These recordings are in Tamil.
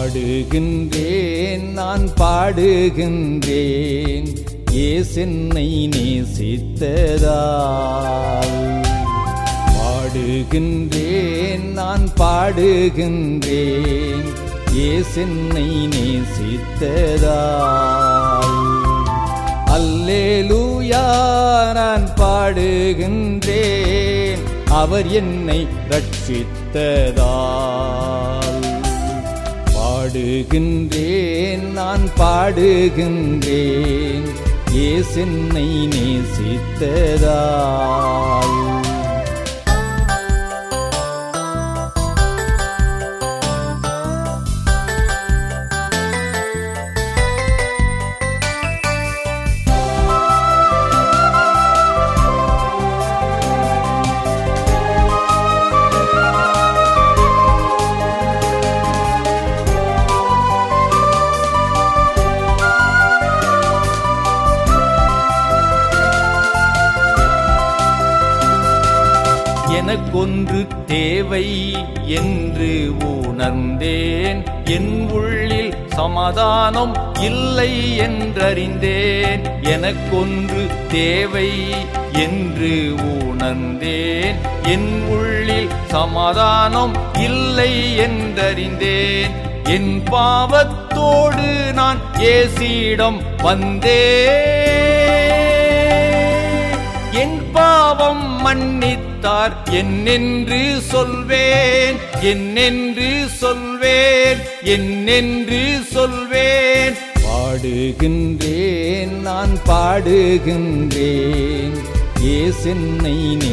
பாடுகின்றேன் நான் பாடுகின்றேன் ஏசென்னை நேசித்ததால் பாடுகின்றேன் நான் பாடுகின்றேன் ஏசென்னை நேசித்ததால் அல்லேலூயா நான் பாடுகின்றேன் அவர் என்னை ரட்சித்ததால் பாடுகின்றேன் நான் பாடுகின்றேன் ஏசென்னை நேசித்ததால் எனக்கொன்று தேவை என்று உணர்ந்தேன் என் உள்ளில் சமாதானம் இல்லை என்றறிந்தேன் எனக்கொன்று தேவை என்று உணர்ந்தேன் என் உள்ளில் சமாதானம் இல்லை என்றறிந்தேன் என் பாவத்தோடு நான் ஏசிடம் வந்தேன் என் பாவம் மன்னித்தார் என்னென்று சொல்வேன் என்னென்று சொல்வேன் என்னென்று சொல்வேன் பாடுகின்றேன் நான் பாடுகின்றேன் ஏசென்னை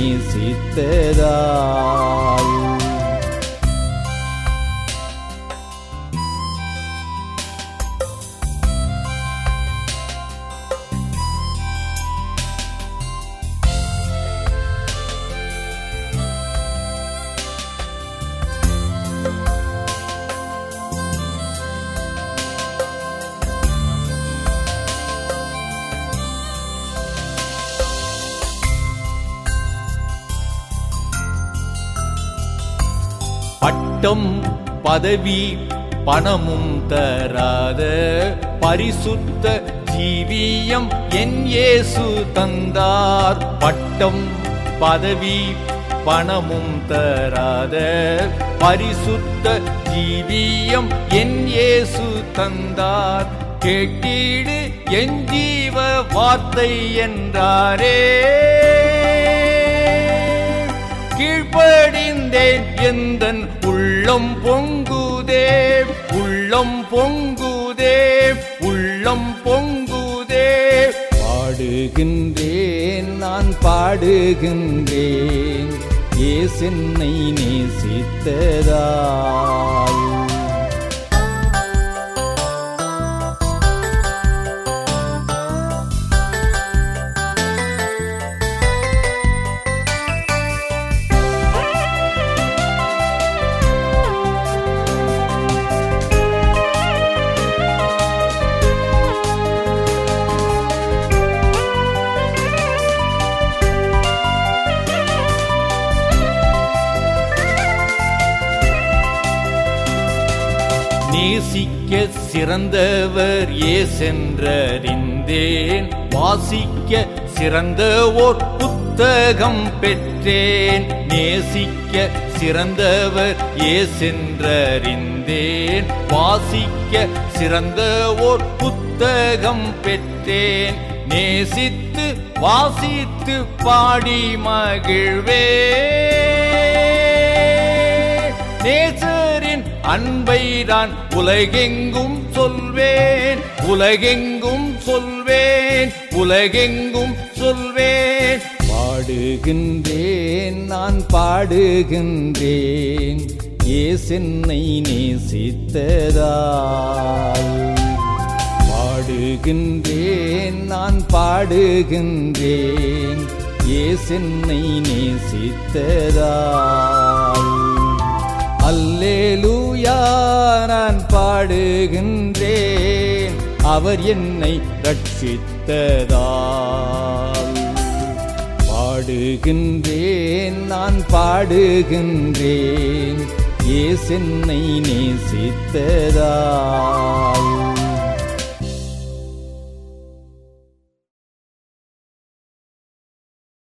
நேசித்ததால் பட்டம் பதவி பணமும் தராத பரிசுத்த ஜீவியம் என் இயேசு தந்தார் பட்டம் பதவி பணமும் தராத பரிசுத்த ஜீவியம் என் இயேசு தந்தார் கேட்டீடு என் ஜீவ வார்த்தை என்றாரே கீழ்ப்படிந்தேன் எந்தன் உள்ளம் பொங்குதே உள்ளம் பொங்குதே உள்ளம் பொங்குதே பாடுகின்றேன் நான் பாடுகின்றேன் ஏசென்னை நேசித்ததால் நேசிக்க சிறந்தவர் ஏசென்றறிந்தேன் வாசிக்க சிறந்த ஓர் புத்தகம் பெற்றேன் நேசிக்க சிறந்தவர் ஏசென்றறிந்தேன் வாசிக்க சிறந்த ஓர் புத்தகம் பெற்றேன் நேசித்து வாசித்து பாடி மகிழ்வேன் நேசரின் அன்பை நான் உலகெங்கும் சொல்வேன் உலகெங்கும் சொல்வேன் உலகெங்கும் சொல்வேன் பாடுகின்றேன் நான் பாடுகின்றேன் ஏசென்னை நேசித்ததால் பாடுகின்றேன் நான் பாடுகின்றேன் ஏசென்னை நேசித்ததால் அல்லேலூயா நான் பாடுகின்றேன் அவர் என்னை ரட்சித்ததால் பாடுகின்றேன் நான் பாடுகின்றேன் ஏசென்னை நேசித்ததால்